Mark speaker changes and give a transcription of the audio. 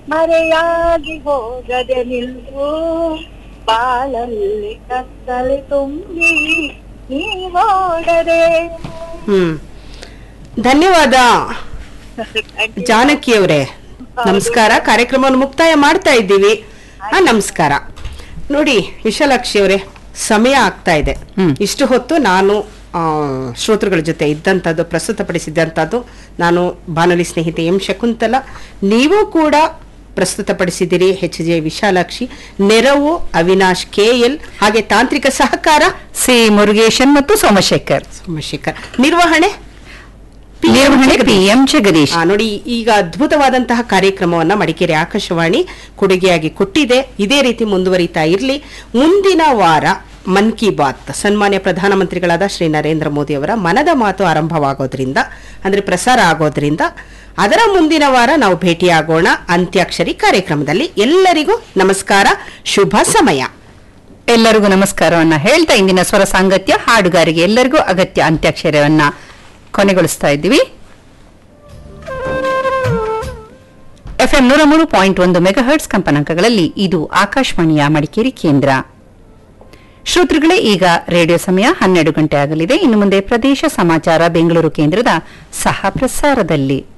Speaker 1: ಮರೆಯಾಗಿ ಹೋಗದೆ ನಿಲ್ಲು ಬಾಳಲ್ಲಿ ಕತ್ತಲೆ ತುಂಬಿ ನೀವೋಡದೆ
Speaker 2: ಹ್ಮ್ ಧನ್ಯವಾದ ಜಾನಕಿ ಅವರೇ ನಮಸ್ಕಾರ ಕಾರ್ಯಕ್ರಮವನ್ನು ಮುಕ್ತಾಯ ಮಾಡ್ತಾ ಇದ್ದೀವಿ ಹಾ ನಮಸ್ಕಾರ ನೋಡಿ ವಿಶಾಲಾಕ್ಷಿ ಅವರೇ ಸಮಯ ಆಗ್ತಾ ಇದೆ
Speaker 3: ಹ್ಮ್.
Speaker 2: ಇಷ್ಟು ಹೊತ್ತು ನಾನು ಆ, ಶ್ರೋತೃಗಳ ಜೊತೆ ಇದ್ದಂಥದ್ದು ಪ್ರಸ್ತುತಪಡಿಸಿದ್ದಂಥದ್ದು ನಾನು ಬಾನುಲಿ ಸ್ನೇಹಿತೆ ಎಂ ಶಕುಂತಲ ನೀವು ಕೂಡ ಪ್ರಸ್ತುತಪಡಿಸಿದಿರಿ ಎಚ್ ಜೆ ವಿಶಾಲಾಕ್ಷಿ ನೆರವು ಅವಿನಾಶ್ ಕೆ ಎಲ್ ಹಾಗೆ ತಾಂತ್ರಿಕ ಸಹಕಾರ
Speaker 3: ಸಿ ಮುರುಗೇಶನ್ ಮತ್ತು ಸೋಮಶೇಖರ್
Speaker 2: ಸೋಮಶೇಖರ್ ನಿರ್ವಹಣೆ
Speaker 3: ನಿರ್ವಹಣೆ ಪಿ ಎಂ ಜಗದೀಶ್
Speaker 2: ಆ, ನೋಡಿ ಈಗ ಅದ್ಭುತವಾದಂತಹ ಕಾರ್ಯಕ್ರಮವನ್ನ ಮಡಿಕೇರಿ ಆಕಾಶವಾಣಿ ಕೊಡುಗೆಯಾಗಿ ಕೊಟ್ಟಿದೆ ಇದೇ ರೀತಿ ಮುಂದುವರಿತಾ ಇರಲಿ ಮುಂದಿನ ವಾರ ಮನ್ ಕಿ ಬಾತ್ ಸನ್ಮಾನ್ಯ ಪ್ರಧಾನಮಂತ್ರಿಗಳಾದ ಶ್ರೀ ನರೇಂದ್ರ ಮೋದಿ ಅವರ ಮನದ ಮಾತು ಆರಂಭವಾಗೋದ್ರಿಂದ ಅಂದ್ರೆ ಪ್ರಸಾರ ಆಗೋದ್ರಿಂದ ಅದರ ಮುಂದಿನ ವಾರ ನಾವು ಭೇಟಿಯಾಗೋಣ ಅಂತ್ಯಾಕ್ಷರಿ ಕಾರ್ಯಕ್ರಮದಲ್ಲಿ ಎಲ್ಲರಿಗೂ ನಮಸ್ಕಾರ ಶುಭ ಸಮಯ
Speaker 3: ಎಲ್ಲರಿಗೂ ನಮಸ್ಕಾರವನ್ನ ಹೇಳ್ತಾ ಇಂದಿನ ಸ್ವರ ಸಾಂಗತ್ಯ ಹಾಡುಗಾರಿಗೆ ಎಲ್ಲರಿಗೂ ಅಗತ್ಯ ಅಂತ್ಯಾಕ್ಷರವನ್ನ ಕೊನೆಗೊಳಿಸ್ತಾ ಇದ್ದೀವಿ ಎಫ್ಎಂ ನೂರ ಮೂರು ಪಾಯಿಂಟ್ ಒಂದು ಮೆಗಾಹರ್ಟ್ಸ್ ಕಂಪನಾಂಕಗಳಲ್ಲಿ ಇದು ಆಕಾಶವಾಣಿಯ ಮಡಿಕೇರಿ ಕೇಂದ್ರ ಶ್ರೋತೃಗಳೇ ಈಗ ರೇಡಿಯೋ ಸಮಯ ಹನ್ನೆರಡು ಗಂಟೆ ಆಗಲಿದೆ ಇನ್ನು ಮುಂದೆ ಪ್ರದೇಶ ಸಮಾಚಾರ ಬೆಂಗಳೂರು ಕೇಂದ್ರದ ಸಹ ಪ್ರಸಾರದಲ್ಲಿ